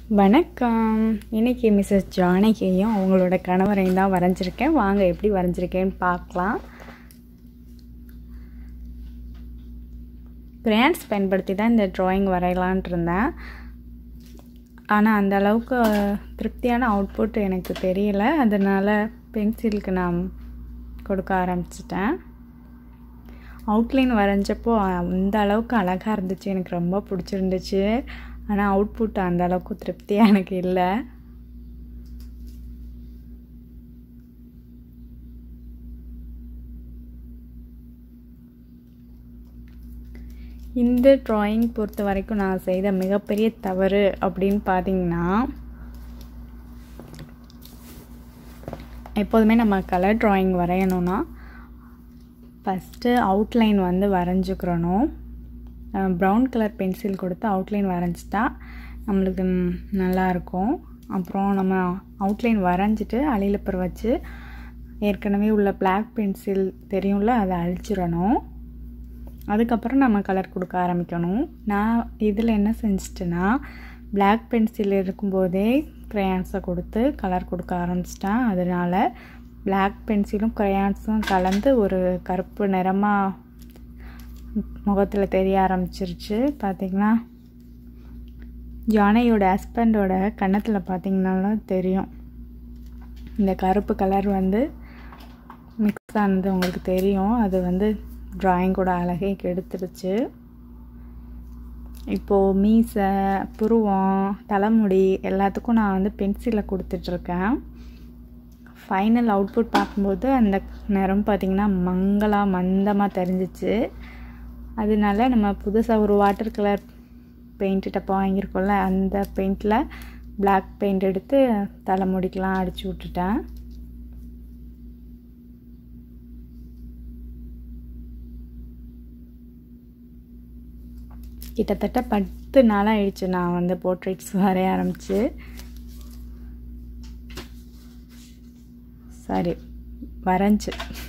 வணக்கம் இன்னைக்கு மிஸ்ஸஸ் ஜானகியையும் அவங்களோட கணவரையும் தான் வரைஞ்சிருக்கேன் வாங்க எப்படி வரைஞ்சிருக்கேன்னு பார்க்கலாம் கிராண்ட்ஸ் பயன்படுத்தி தான் இந்த ட்ராயிங் வரையலான்ட்டு இருந்தேன் ஆனால் அந்த அளவுக்கு திருப்தியான அவுட்புட் எனக்கு தெரியல அதனால் பென்சிலுக்கு நான் கொடுக்க ஆரம்பிச்சிட்டேன் அவுட்லைன் வரைஞ்சப்போ அந்த அளவுக்கு அழகாக இருந்துச்சு எனக்கு ரொம்ப பிடிச்சிருந்துச்சு ஆனால் அவுட்புட் அந்த அளவுக்கு திருப்தியாக எனக்கு இல்லை இந்த ட்ராயிங் பொறுத்த வரைக்கும் நான் செய்த மிகப்பெரிய தவறு அப்படின்னு பார்த்தீங்கன்னா எப்போதுமே நம்ம கலர் ட்ராயிங் வரையணும்னா ஃபஸ்ட்டு அவுட்லைன் வந்து வரைஞ்சிக்கிறணும் ப்ரௌன் கலர் பென்சில் கொடுத்து அவுட்லைன் வரைஞ்சிட்டா நம்மளுக்கு நல்லாயிருக்கும் அப்புறம் நம்ம அவுட்லைன் வரைஞ்சிட்டு அழிலப்பர் வச்சு ஏற்கனவே உள்ள பிளாக் பென்சில் தெரியும்ல அதை அழிச்சிடணும் அதுக்கப்புறம் நம்ம கலர் கொடுக்க ஆரம்பிக்கணும் நான் இதில் என்ன செஞ்சிட்டேன்னா பிளாக் பென்சில் இருக்கும்போதே க்ரையான்ஸை கொடுத்து கலர் கொடுக்க ஆரம்பிச்சிட்டேன் அதனால் பிளாக் பென்சிலும் க்ரையான்ஸும் கலந்து ஒரு கருப்பு நிறமாக முகத்தில் தெரிய ஆரம்பிச்சிருச்சு பார்த்திங்கன்னா ஜானையோட ஹஸ்பண்டோட கன்னத்தில் பார்த்திங்கனாலும் தெரியும் இந்த கருப்பு கலர் வந்து மிக்ஸ் ஆனது உங்களுக்கு தெரியும் அது வந்து ட்ராயிங்கோட அழகே கெடுத்துருச்சு இப்போது மீசை புருவம் தலைமுடி எல்லாத்துக்கும் நான் வந்து பென்சிலில் கொடுத்துட்ருக்கேன் ஃபைனல் அவுட்புட் பார்க்கும்போது அந்த நிறம் பார்த்திங்கன்னா மங்களாக மந்தமாக தெரிஞ்சிச்சு அதனால நம்ம புதுசாக ஒரு வாட்டர் கலர் பெயிண்ட் டப்பா வாங்கியிருக்கோம்ல அந்த பெயிண்டில் பிளாக் பெயிண்ட் எடுத்து தலைமுடிக்கெலாம் அடித்து விட்டுட்டேன் கிட்டத்தட்ட பத்து நாளாக ஆயிடுச்சு நான் வந்து போர்ட்ரேட்ஸ் வரைய ஆரம்பித்து சரி வரைஞ்சி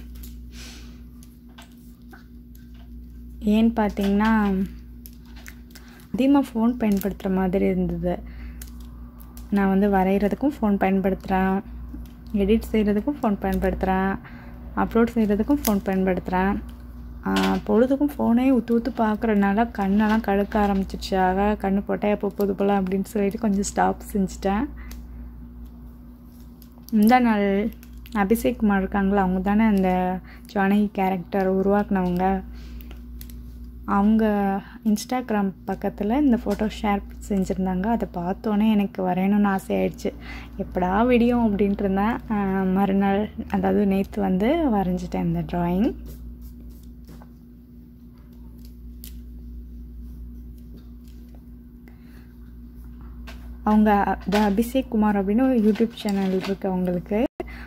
ஏன்னு பார்த்தீங்கன்னா அதிகமாக ஃபோன் பயன்படுத்துகிற மாதிரி இருந்தது நான் வந்து வரைகிறதுக்கும் ஃபோன் பயன்படுத்துகிறேன் எடிட் செய்கிறதுக்கும் ஃபோன் பயன்படுத்துகிறேன் அப்லோட் செய்கிறதுக்கும் ஃபோன் பயன்படுத்துகிறேன் பொழுதுக்கும் ஃபோனே ஊற்று ஊற்று பார்க்குறதுனால கண்ணெல்லாம் கழுக்க ஆரம்பிச்சிடுச்சு ஆக கண்ணு போட்டால் எப்போ போது போல் அப்படின்னு சொல்லிட்டு கொஞ்சம் ஸ்டாப் செஞ்சுட்டேன் இந்த நாள் அபிஷேக் குமார் இருக்காங்களா அவங்க தானே அந்த ஜானகி கேரக்டர் உருவாக்குனவங்க அவங்க இன்ஸ்டாகிராம் பக்கத்தில் இந்த ஃபோட்டோ ஷேர் செஞ்சுருந்தாங்க அதை பார்த்தோன்னே எனக்கு வரையணும்னு ஆசை ஆயிடுச்சு எப்படா விடியும் அப்படின்ட்டு இருந்தேன் மறுநாள் அதாவது நேற்று வந்து வரைஞ்சிட்டேன் இந்த ட்ராயிங் அவங்க த அபிஷேக் குமார் அப்படின்னு ஒரு யூடியூப் சேனல் இருக்குது அவங்களுக்கு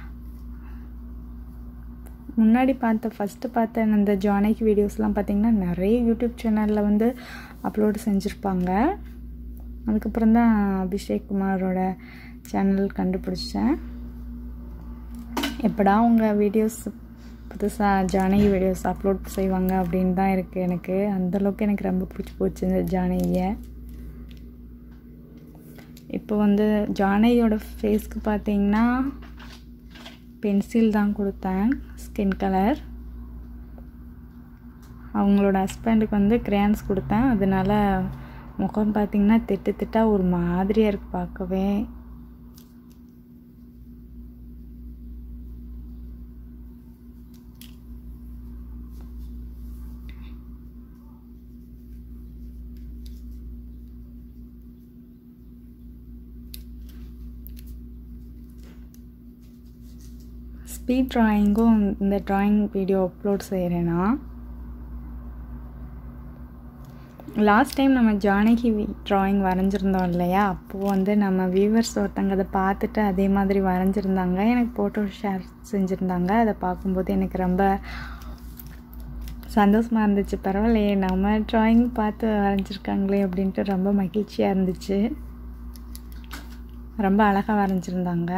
முன்னாடி பார்த்த ஃபஸ்ட்டு பார்த்த அந்த ஜானகி வீடியோஸ்லாம் பார்த்திங்கன்னா நிறைய யூடியூப் சேனலில் வந்து அப்லோடு செஞ்சுருப்பாங்க அதுக்கப்புறம் தான் அபிஷேக் குமாரோட சேனல் கண்டுபிடிச்சேன் எப்படா அவங்க வீடியோஸ் புதுசாக ஜானகி வீடியோஸ் அப்லோட் செய்வாங்க அப்படின்னு தான் இருக்குது எனக்கு அந்தளவுக்கு எனக்கு ரொம்ப பிடிச்சி போச்சு இந்த ஜானகியை இப்போ வந்து ஜானகியோட ஃபேஸ்க்கு பார்த்தீங்கன்னா பென்சில் தான் கொடுத்தேன் ஸ்கின் கலர் அவங்களோட ஹஸ்பண்டுக்கு வந்து கிரேன்ஸ் கொடுத்தேன் அதனால் முகம் பார்த்திங்கன்னா திட்டு திட்டாக ஒரு மாதிரியாக இருக்குது பார்க்கவே ஸ்பீட் ட்ராயிங்கும் இந்த ட்ராயிங் வீடியோ அப்லோட் செய்கிறேன்னா லாஸ்ட் டைம் நம்ம ஜானகி ட்ராயிங் வரைஞ்சிருந்தோம் இல்லையா அப்போது வந்து நம்ம வியூவர்ஸ் ஒருத்தங்க அதை பார்த்துட்டு அதே மாதிரி வரைஞ்சிருந்தாங்க எனக்கு ஃபோட்டோ ஷேர் செஞ்சுருந்தாங்க அதை பார்க்கும்போது எனக்கு ரொம்ப சந்தோஷமாக இருந்துச்சு பரவாயில்லையே நம்ம ட்ராயிங் பார்த்து வரைஞ்சிருக்காங்களே அப்படின்ட்டு ரொம்ப மகிழ்ச்சியாக இருந்துச்சு ரொம்ப அழகாக வரைஞ்சிருந்தாங்க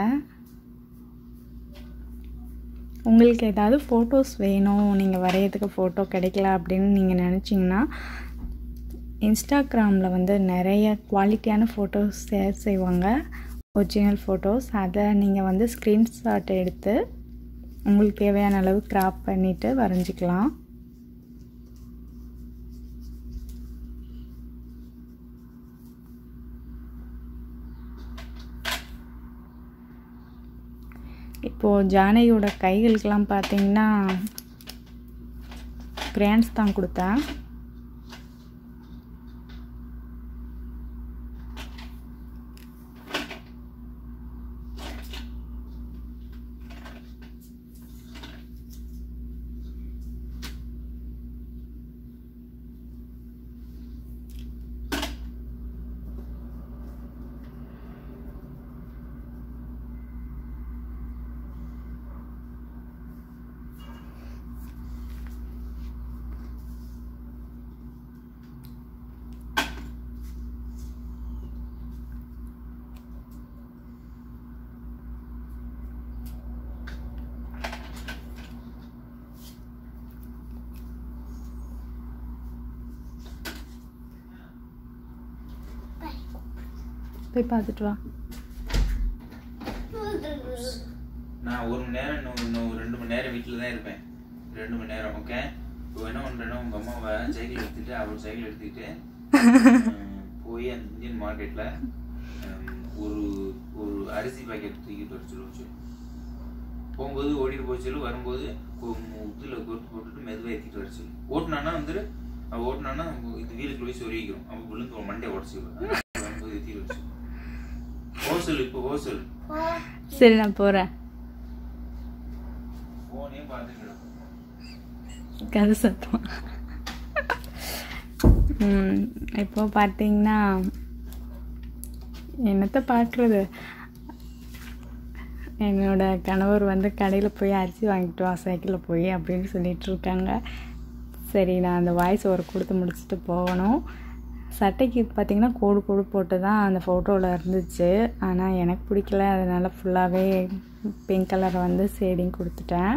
உங்களுக்கு ஏதாவது ஃபோட்டோஸ் வேணும் நீங்கள் வரையறதுக்கு ஃபோட்டோ கிடைக்கல அப்படின்னு நீங்கள் நினச்சிங்கன்னா இன்ஸ்டாகிராமில் வந்து நிறைய குவாலிட்டியான ஃபோட்டோஸ் ஷேர் செய்வாங்க ஒரிஜினல் ஃபோட்டோஸ் அதை நீங்கள் வந்து ஸ்க்ரீன்ஷாட் எடுத்து உங்களுக்கு தேவையான அளவு கிராப் பண்ணிவிட்டு வரைஞ்சிக்கலாம் இப்போது ஜானகியோட கைகளுக்கெல்லாம் பார்த்தீங்கன்னா கிராண்ட்ஸ் தான் கொடுத்தேன் போய் பார்த்துட்டு வா நான் ஒரு மணி நேரம் இன்னும் இன்னும் ரெண்டு மணி நேரம் வீட்டில் தான் இருப்பேன் ரெண்டு மணி நேரம் ஓகே இப்போ என்ன பண்ணுறேன்னா உங்கள் அம்மாவை சைக்கிள் எடுத்துட்டு அவர் சைக்கிள் எடுத்துக்கிட்டு உம், போய் அந்த இந்தியன் மார்க்கெட்டில் ஒரு ஒரு அரிசி பாக்கெட் தூக்கிட்டு வர சொல்லி வச்சு போகும்போது ஓடிட்டு போய் சொல்லி வரும்போது இதில் கொட்டு போட்டுட்டு மெதுவாக ஏற்றிட்டு வர சொல்லி ஓட்டுனானா வந்துட்டு அவன் ஓட்டுனானா இது வீலுக்குள்ள போய் சொருகிக்கிறோம் அவன் விழுந்து மண்டையை உடச்சி வரும்போது ஏற்றிட்டு வச்சு ஓ சொல்லு இப்போ ஓ சொல்லு சரி நான் போகிறேன் ஃபோனே பார்த்துட்டு கிடக்கும் கதை சத்தம் ம், இப்போ பார்த்தீங்கன்னா என்னத்தை பார்க்குறது என்னோட கணவர் வந்து கடையில் போய் அரிசி வாங்கிட்டு வா சைக்கிளில் போய் அப்படின்னு சொல்லிட்டு இருக்காங்க சரி நான் அந்த வாய்ஸ் ஒரு கொடுத்து முடிச்சுட்டு போகணும் சட்டைக்கு பார்த்தீங்கன்னா கோடு கோடு போட்டு தான் அந்த ஃபோட்டோவில் இருந்துச்சு ஆனால் எனக்கு பிடிக்கல அதனால் ஃபுல்லாகவே பிங்க் கலரை வந்து ஷேடிங் கொடுத்துட்டேன்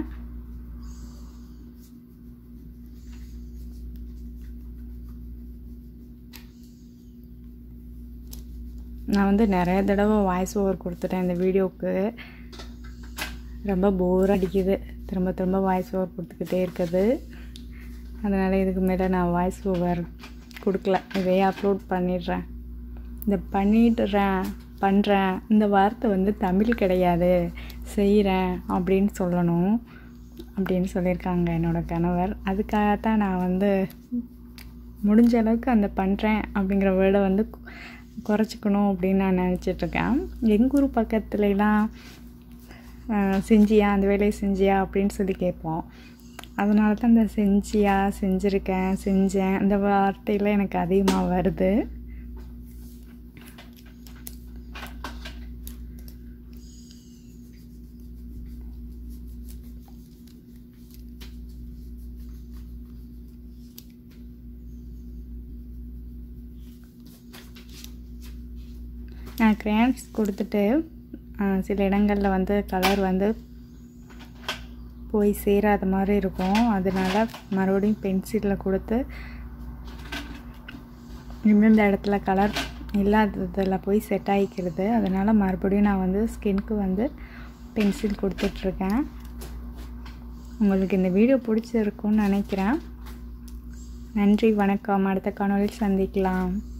நான் வந்து நிறைய தடவை வாய்ஸ் ஓவர் கொடுத்துட்டேன் இந்த வீடியோவுக்கு ரொம்ப போர் அடிக்குது திரும்ப திரும்ப வாய்ஸ் ஓவர் கொடுத்துக்கிட்டே இருக்குது அதனால் இதுக்கு மேலே நான் வாய்ஸ் ஓவர் கொடுக்கல இதையே அப்லோட் பண்ணிடுறேன் இந்த பண்ணிடுறேன் பண்ணுறேன் இந்த வார்த்தை வந்து தமிழ் கிடையாது செய்கிறேன் அப்படின்னு சொல்லணும் அப்படின்னு சொல்லியிருக்காங்க என்னோடய கணவர் அதுக்காகத்தான் நான் வந்து முடிஞ்ச அளவுக்கு அந்த பண்ணுறேன் அப்படிங்கிற வேர்டை வந்து கு- குறைச்சிக்கணும் அப்படின்னு நான் நினச்சிட்ருக்கேன் எங்கள் ஊர் பக்கத்துலலாம் அஹ், செஞ்சியா அந்த வேலையை செஞ்சியா அப்படின்னு சொல்லி கேட்போம் அதனால தான் இந்த செஞ்சியா செஞ்சுருக்கேன் செஞ்சேன் இந்த வார்த்தையெல்லாம் எனக்கு அதிகமாக வருது நான் கிரேன்ஸ் கொடுத்துட்டு அஹ், சில இடங்களில் வந்து கலர் வந்து போய் சேராத மாதிரி இருக்கும் அதனால மறுபடியும் பென்சிலில் கொடுத்து எந்தெந்த இடத்துல கலர் இல்லாததில் போய் செட் ஆகிக்கிறது அதனால் மறுபடியும் நான் வந்து ஸ்கின்க்கு வந்து பென்சில் கொடுத்துட்ருக்கேன் உங்களுக்கு இந்த வீடியோ பிடிச்சிருக்கும்னு நினைக்கிறேன் நன்றி வணக்கம் அடுத்த காணொளியில் சந்திக்கலாம்